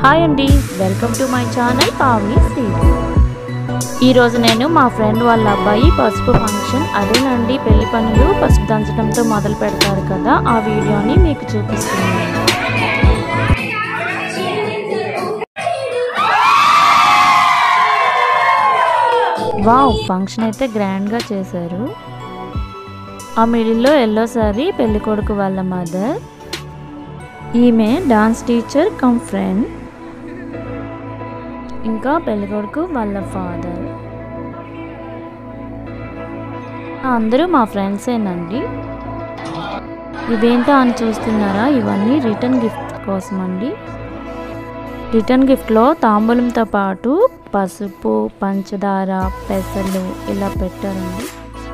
hi అండి welcome to my channel Pavani sweets ఈరోజు నేను మా ఫ్రెండ్ వాళ్ళ అబ్బాయి పసుపు ఫంక్షన్ అదేనండి పెళ్లి పనులు పసుపు దంచడంతో మొదలు పెడతారు కదా ఆ వీడియోని మీకు చూపిస్తున్నాను వావ్ ఫంక్షన్ అయితే గ్రాండ్గా చేశారు ఆ మిడిల్లో ఎల్లో సారీ పెళ్లి కొడుకు వాళ్ళ మదర్ ఈమె డాన్స్ టీచర్ కమ్ ఫ్రెండ్ ఇంకా పెళ్లి కొడుకు వాళ్ళ ఫాదర్ అందరూ మా ఫ్రెండ్సేనండి ఇదేంటో అని చూస్తున్నారా ఇవన్నీ రిటర్న్ గిఫ్ట్ కోసం అండి రిటర్న్ గిఫ్ట్లో తాంబూలంతో పాటు పసుపు పంచదార పెసలు ఇలా పెట్టారండి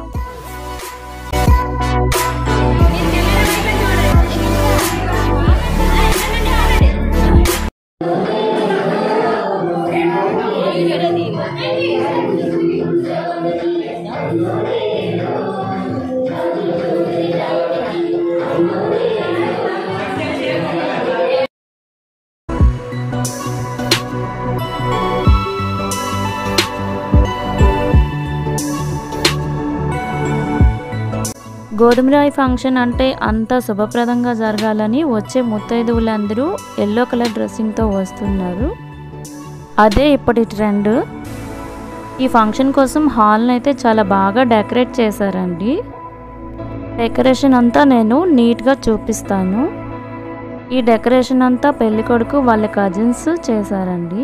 గోధుమరాయి ఫంక్షన్ అంటే అంత శుభప్రదంగా జరగాలని వచ్చే ముత్తైదువులందరూ ఎల్లో కలర్ డ్రెస్సింగ్తో వస్తున్నారు అదే ఇప్పటి ట్రెండ్ ఈ ఫంక్షన్ కోసం హాల్ని అయితే చాలా బాగా డెకరేట్ చేశారండి డెకరేషన్ అంతా నేను నీట్గా చూపిస్తాను ఈ డెకరేషన్ అంతా పెళ్లి కొడుకు వాళ్ళ కజిన్స్ చేశారండి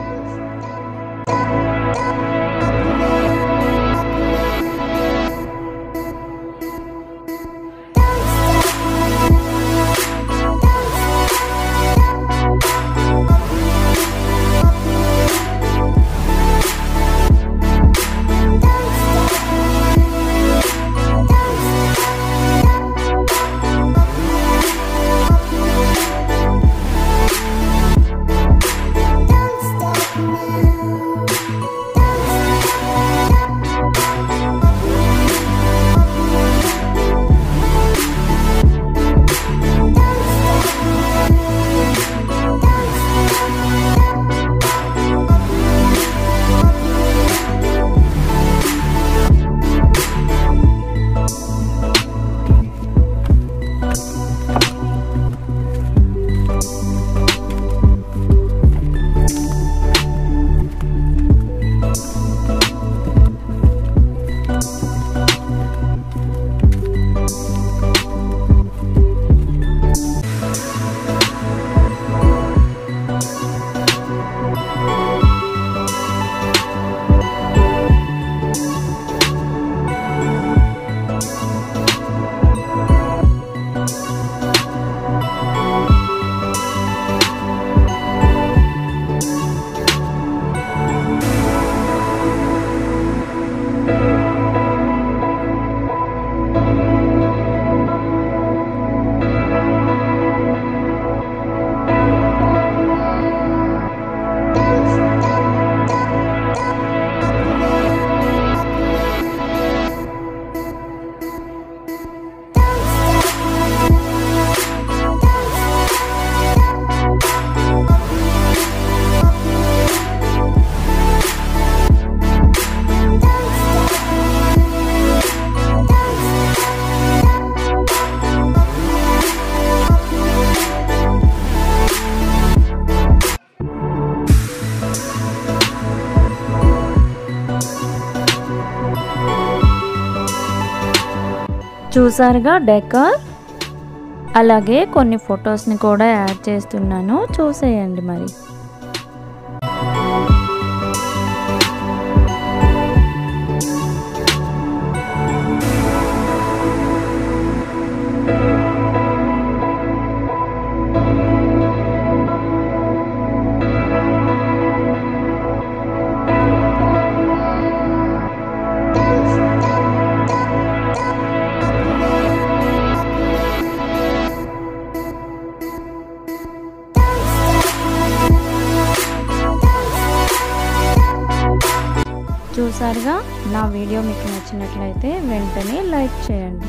చూసారుగా డెకర్ అలాగే కొన్ని ఫొటోస్ని కూడా యాడ్ చేస్తున్నాను చూసేయండి మరి చూసారుగా నా వీడియో మీకు నచ్చినట్లయితే వెంటనే లైక్ చేయండి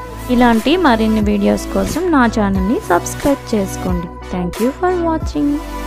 ఇలాంటి మరిన్ని వీడియోస్ కోసం నా ఛానల్ని సబ్స్క్రైబ్ చేసుకోండి థ్యాంక్ యూ ఫర్ వాచింగ్